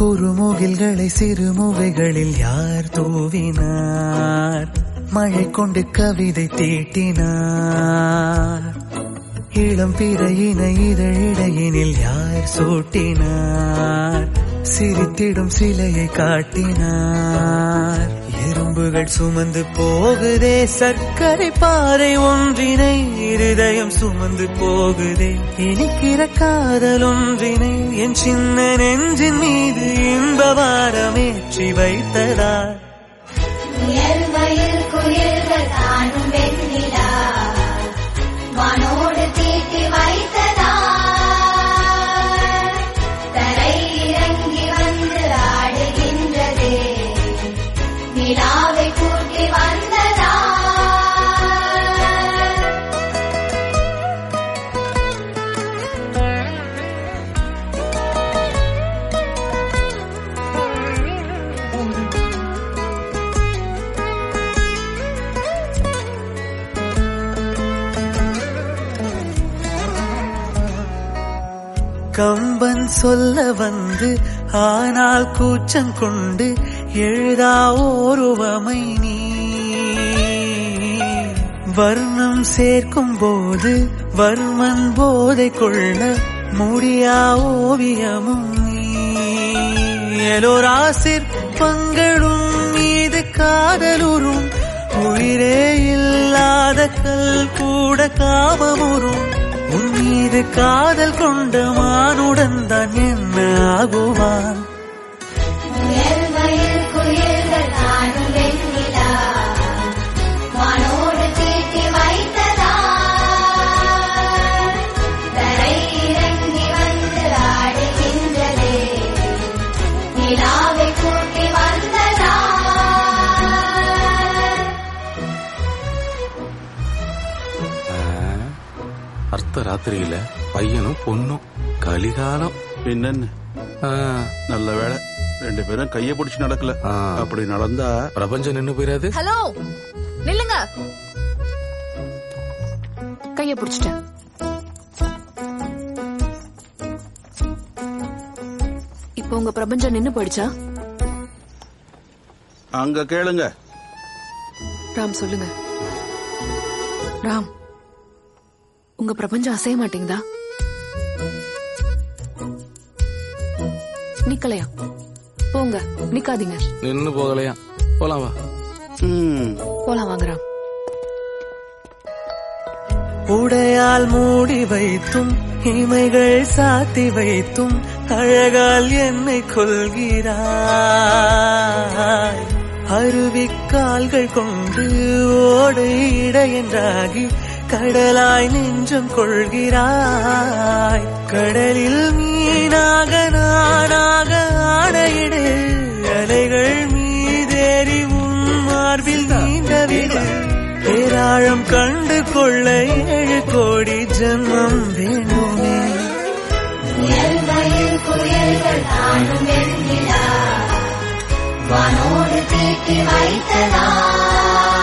குறுமுகில்களை சிறுமுகைகளில் யார் தூவினார் மழை கொண்டு கவிதை தீட்டினார் இளம் பிறையின இதழிடையினில் யார் சூட்டினார் சிரித்திடும் சிலையை காட்டினார் எறும்புகள் சுமந்து போகுதே சர்க்கரை பாறை ஒன்றினை இருதயம் சுமந்து போகுதே இனிக்கிற காதல் ஒன்றினை என் சின்ன நெஞ்சின் மீது இன்ப வாரமேற்றி வைத்ததார் முயல் மயில் குயில்கள் தானும் வெண்ணிலா வானோடு தீட்டி வைத்ததா தரை இறங்கி வந்து ஆடுகின்றதே நிலாவை கூட்டி வந்ததா கம்பன் சொல்ல வந்து ஆனால் கூச்சம் கொண்டு எழுதா ஓருவமை நீ வர்ணம் சேர்க்கும் போது வர்மன் போதை கொள்ள முடியா ஓவியமும் நீ எலோரா சிற்பங்களும் மீது காதலுறும் உயிரே இல்லாத கல் கூட காமமுறும் உன் மீது காதல் கொண்ட மானுடன் தான் என்ன ஆகுவான் முயல் மயில் குயில்கள் தானும் வெண்ணிலா வானோடு தீட்டி வைத்ததா தரை இறங்கி வந்து ஆடுகின்றதே நிலாவை கூட்டி வந்ததா அர்த்த ராத்திரியில பையனும் பொண்ணும் கலிகாலம் பின்னன்னு ஆ, நல்ல வேளை ரெண்டு பேரும் கைய பிடிச்சு நடக்கல ஆ. அப்படி நடந்தா பிரபஞ்சம் நின்னு போயிடாது ஹலோ நில்லுங்க கைய புடிச்சிட்டேன் இப்போ உங்க பிரபஞ்சம் நின்னு போயிடுச்சா அங்க கேளுங்க ராம் சொல்லுங்க ராம் உங்க பிரபஞ்சம் அசைய மாட்டேங்குதா நிக்கலையா போங்க நிக்காதீங்க நின்னு போகலையா போலாம் வா ம், போலாம் வாங்க ராம் உடையால் மூடி வைத்தும் இமைகள் சாத்தி வைத்தும் அழகால் என்னை கொள்கிறாய் அருவிக்கால்கள் கொண்டு ஓடு இடையென்றாகி கடலாய் நெஞ்சம் கொள்கிறாய் கடலில் மீனாக நானாக ஆடையிடு அலைகள் மீதேறி உன் மார்பில் நீண்டவிடு பேராழம் கண்டு கொள்ள ஏழு கோடி ஜென்மம் வேண்டுமே முயல் மயில் குயில்கள் தானும் வெண்ணிலா வானோடு தீட்டி வைத்ததா